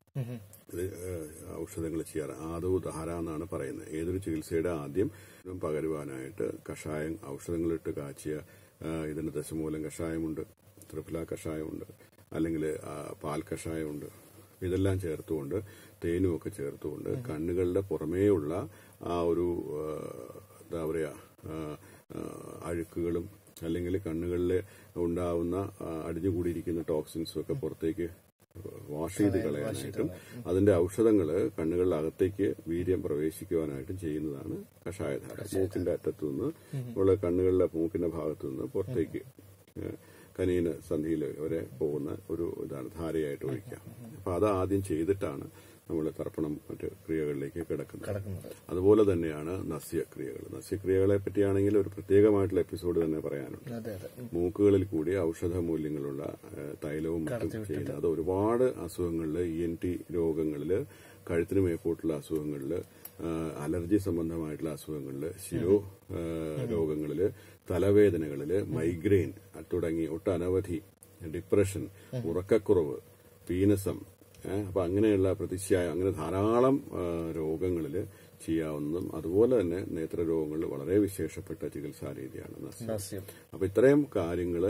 ഇത് ഔഷധങ്ങൾ ചെയ്യാറ് ആദവ് ധാര എന്നാണ് പറയുന്നത് ഏതൊരു ചികിത്സയുടെ ആദ്യം പകരുവാനായിട്ട് കഷായം ഔഷധങ്ങളിട്ട് കാച്ചിയ ആ, ഇതിന് ദശമൂലം കഷായമുണ്ട് ത്രിഫല കഷായമുണ്ട് അല്ലെങ്കിൽ ആ, പാൽ കഷായമുണ്ട് ഇതെല്ലാം ചേർത്തുകൊണ്ട് തേനും ഒക്കെ ചേർത്തുകൊണ്ട് കണ്ണുകളുടെ പുറമേയുള്ള ആ ഒരു ആ, എന്താ പറയാ ആ, ആ, അഴുക്കുകളും അല്ലെങ്കിൽ കണ്ണുകളിൽ ഉണ്ടാവുന്ന ആ, അടിഞ്ഞുകൂടിയിരിക്കുന്ന ടോക്സിൻസും ഒക്കെ പുറത്തേക്ക് വാഷ് ചെയ്ത് കളയാനായിട്ടും അതിന്റെ ഔഷധങ്ങൾ കണ്ണുകളുടെ അകത്തേക്ക് വീര്യം പ്രവേശിക്കുവാനായിട്ടും ചെയ്യുന്നതാണ് കഷായധാര മൂക്കിന്റെ അറ്റത്തു നിന്ന് ഉള്ള കണ്ണുകളിലെ മൂക്കിന്റെ ഭാഗത്തു നിന്ന് പുറത്തേക്ക് ഏഹ്, കനീന സന്ധിയിൽ വരെ പോകുന്ന ഒരു ഇതാണ് ധാരയായിട്ട് ഒഴിക്കാം അപ്പൊ അത് ആദ്യം ചെയ്തിട്ടാണ് നമ്മൾ തർപ്പണം മറ്റ് ക്രിയകളിലേക്ക് കിടക്കുന്നത് കിടക്കുന്നത് അതുപോലെ തന്നെയാണ് നസ്യക്രിയകൾ നസ്യക്രിയകളെ പറ്റിയാണെങ്കിൽ ഒരു പ്രത്യേകമായിട്ടുള്ള എപ്പിസോഡ് തന്നെ പറയാനുണ്ട് അതെ അതെ ഉം. മൂക്കുകളിൽ കൂടി ഔഷധ മൂല്യങ്ങളുള്ള ഏഹ്, തൈലവും മറ്റും ചെയ്യുന്നത് അത് ഒരുപാട് അസുഖങ്ങളിൽ ഇ എൻ ടി രോഗങ്ങളിൽ കഴുത്തിന് മേപ്പോട്ടുള്ള അസുഖങ്ങളിൽ അലർജി സംബന്ധമായിട്ടുള്ള അസുഖങ്ങളിൽ ശിരോ രോഗങ്ങളിൽ തലവേദനകളിൽ മൈഗ്രെയിൻ തുടങ്ങി ഒട്ടനവധി ഡിപ്രഷൻ ഉറക്കക്കുറവ് പീനസം ഏഹ് അപ്പൊ അങ്ങനെയുള്ള പ്രതിച്ഛായ അങ്ങനെ ധാരാളം രോഗങ്ങളിൽ ചെയ്യാവുന്നതും അതുപോലെ തന്നെ നേത്രരോഗങ്ങളിൽ വളരെ വിശേഷപ്പെട്ട ചികിത്സാ രീതിയാണ് നസ്യം നസ്യം. അപ്പൊ ഇത്രയും കാര്യങ്ങൾ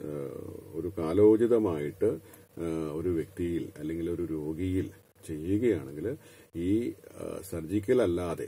ഒരു കാലോചിതമായിട്ട് ആ, ഒരു വ്യക്തിയിൽ അല്ലെങ്കിൽ ഒരു രോഗിയിൽ ചെയ്യുകയാണെങ്കിൽ ഈ സർജിക്കൽ അല്ലാതെ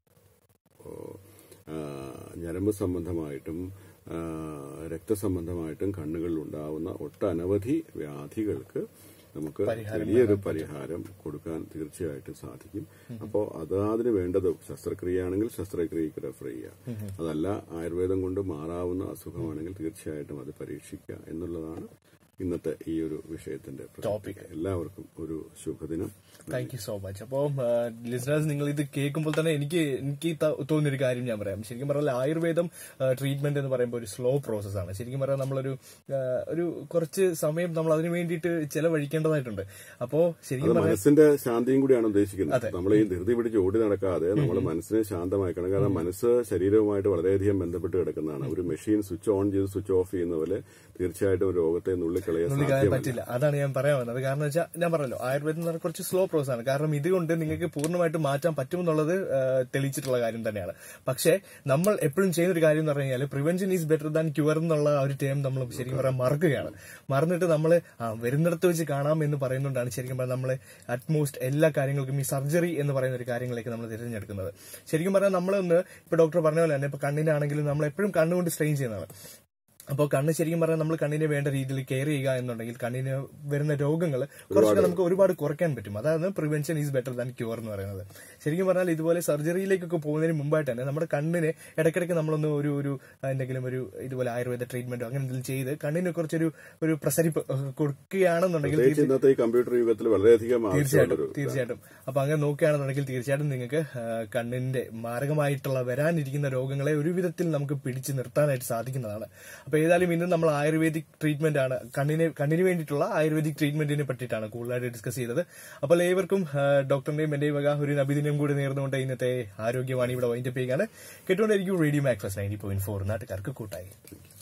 ഓ, ആ, ഞരമ്പ് സംബന്ധമായിട്ടും ആ, രക്തസംബന്ധമായിട്ടും കണ്ണുകളിൽ ഉണ്ടാവുന്ന ഒട്ടനവധി വ്യാധികൾക്ക് നമുക്ക് വലിയൊരു പരിഹാരം കൊടുക്കാൻ തീർച്ചയായിട്ടും സാധിക്കും അപ്പോൾ അത് അതിന് വേണ്ടത് ശസ്ത്രക്രിയയാണെങ്കിൽ ശസ്ത്രക്രിയക്ക് റെഫർ ചെയ്യുക അതല്ല ആയുർവേദം കൊണ്ട് മാറാവുന്ന അസുഖമാണെങ്കിൽ തീർച്ചയായിട്ടും അത് പരീക്ഷിക്കുക എന്നുള്ളതാണ് ഇന്നത്തെ ഈ ഒരു വിഷയത്തിന്റെ പ്രസക്തി. എല്ലാവർക്കും ഒരു ശുഭദിനം താങ്ക് യു സോ മച്ച് അപ്പോൾ ലിസണേഴ്സ് നിങ്ങൾ ഇത് കേൾക്കുമ്പോൾ തന്നെ എനിക്ക് എനിക്ക് ത- തോന്നിയൊരു കാര്യം ഞാൻ പറയാം ശരിക്കും പറഞ്ഞാൽ ആയുർവേദം ട്രീറ്റ്മെന്റ് എന്ന് പറയുമ്പോൾ ഒരു സ്ലോ പ്രോസസ്സാണ് ശരിക്കും പറഞ്ഞാൽ നമ്മളൊരു ആ, ഒരു കുറച്ച് സമയം നമ്മൾ അതിനു വേണ്ടിയിട്ട് ചെലവഴിക്കേണ്ടതായിട്ടുണ്ട് അപ്പോൾ ശരിക്കും അത് പറഞ്ഞാൽ മനസ്സിന്റെ ശാന്തിയും കൂടിയാണ് ഉദ്ദേശിക്കുന്നത് നമ്മൾ ഈ ധൃതി പിടിച്ച് ഓടി നടക്കാതെ നമ്മൾ മനസ്സിനെ ശാന്തമാക്കണം കാരണം മനസ്സ് ശരീരവുമായിട്ട് വളരെയധികം ബന്ധപ്പെട്ട് കിടക്കുന്നതാണ് ഒരു മെഷീൻ സ്വിച്ച് ഓൺ ചെയ്ത് സ്വിച്ച് ഓഫ് ചെയ്യുന്ന പോലെ തീർച്ചയായിട്ടും ഒരു രോഗത്തെ നുള്ളിക്കളയാൻ കളയാൻ സാധ്യമല്ല പറ്റില്ല അതാണ് ഞാൻ പറയാൻ വന്നത് കാരണം വെച്ചാൽ ഞാൻ പറഞ്ഞല്ലോ ആയുർവേദം എന്ന് പറഞ്ഞാൽ കുറച്ച് സ്ലോ പ്രോസസ് ആണ് കാരണം ഇതുകൊണ്ട് നിങ്ങൾക്ക് പൂർണ്ണമായിട്ട് മാറ്റാൻ പറ്റുമെന്നുള്ളത് ആ, തെളിയിച്ചിട്ടുള്ള കാര്യം തന്നെയാണ് പക്ഷേ നമ്മൾ എപ്പോഴും ചെയ്യുന്ന ഒരു കാര്യം എന്ന് പറഞ്ഞു കഴിഞ്ഞാൽ prevention is better than cure എന്നുള്ള ആ ഒരു ടേം നമ്മൾ ശരിക്കും പറയാൻ മറക്കുകയാണ് മറന്നിട്ട് നമ്മൾ വരുന്നിടത്ത് വെച്ച് കാണാം എന്ന് പറയുന്നതുകൊണ്ടാണ് ശരിക്കും പറഞ്ഞാൽ നമ്മൾ അറ്റ്മോസ്റ്റ് എല്ലാ കാര്യങ്ങൾക്കും ഈ സർജറി എന്ന് പറയുന്ന ഒരു കാര്യങ്ങളിലേക്ക് നമ്മൾ തിരഞ്ഞെടുക്കുന്നത് ശരിക്കും പറഞ്ഞാൽ നമ്മളൊന്ന് ഇപ്പൊ ഡോക്ടർ പറഞ്ഞ പോലെ തന്നെ ഇപ്പൊ കണ്ണിനാണെങ്കിലും നമ്മൾ എപ്പോഴും കണ്ണുകൊണ്ട് സ്ട്രെയിൻ ചെയ്യുന്നതാണ് അപ്പോൾ കണ്ണ് ശരിക്കും പറഞ്ഞാൽ നമ്മൾ കണ്ണിനെ വേണ്ട രീതിയിൽ കെയർ ചെയ്യുക എന്നുണ്ടെങ്കിൽ കണ്ണിന് വരുന്ന രോഗങ്ങൾ കുറച്ചൊക്കെ നമുക്ക് ഒരുപാട് കുറയ്ക്കാൻ പറ്റും അതാണ് prevention is better than cure എന്ന് പറയുന്നത് ശരിക്കും പറഞ്ഞാൽ ഇതുപോലെ സർജറിയിലേക്കൊക്കെ പോകുന്നതിന് മുമ്പായിട്ട് തന്നെ നമ്മുടെ കണ്ണിനെ ഇടയ്ക്കിടയ്ക്ക് നമ്മളൊന്ന് ഒരു ഒരു എന്തെങ്കിലും ഒരു ഇതുപോലെ ആയുർവേദ ട്രീറ്റ്മെന്റോ അങ്ങനെ എന്തെങ്കിലും ചെയ്ത് കണ്ണിന് കുറച്ചൊരു ഒരു പ്രസരിപ്പ് ഏഹ്, കൊടുക്കുകയാണെന്നുണ്ടെങ്കിൽ പ്രത്യേകിച്ച് ഇന്നത്തെ ഈ കമ്പ്യൂട്ടർ യുഗത്തിൽ വളരെയധികം ആവശ്യമുള്ളൊരു തീർച്ചയായിട്ടും തീർച്ചയായിട്ടും അപ്പൊ അങ്ങനെ നോക്കുകയാണെന്നുണ്ടെങ്കിൽ തീർച്ചയായിട്ടും നിങ്ങൾക്ക് ആ, കണ്ണിന്റെ മാരകമായിട്ടുള്ള വരാനിരിക്കുന്ന രോഗങ്ങളെ ഒരു വിധത്തിൽ നമുക്ക് പിടിച്ചു നിർത്താനായിട്ട് സാധിക്കുന്നതാണ് അപ്പൊ ഏതായാലും ഇന്ന് നമ്മൾ ആയുർവേദിക് ട്രീറ്റ്മെന്റ് ആണ് കണ്ണിന് കണ്ണിന് വേണ്ടിയിട്ടുള്ള ആയുർവേദിക് ട്രീറ്റ്മെന്റിനെ പറ്റിയിട്ടാണ് കൂടുതലായിട്ട് ഡിസ്കസ് ചെയ്തത് അപ്പോൾ ഏവർക്കും ആ, ഡോക്ടറിന്റെയും എന്റെയും വക ഒരു നബിദിനം കൂടി നേർന്നുകൊണ്ട് ഇന്നത്തെ ആരോഗ്യവാണി ഇവിടെ വൈൻഡപ്പ് ചെയ്യുകയാണ് കേട്ടുകൊണ്ടിരിക്കും radio Macfast ninety point four നാട്ടുകാർക്ക് കൂട്ടായി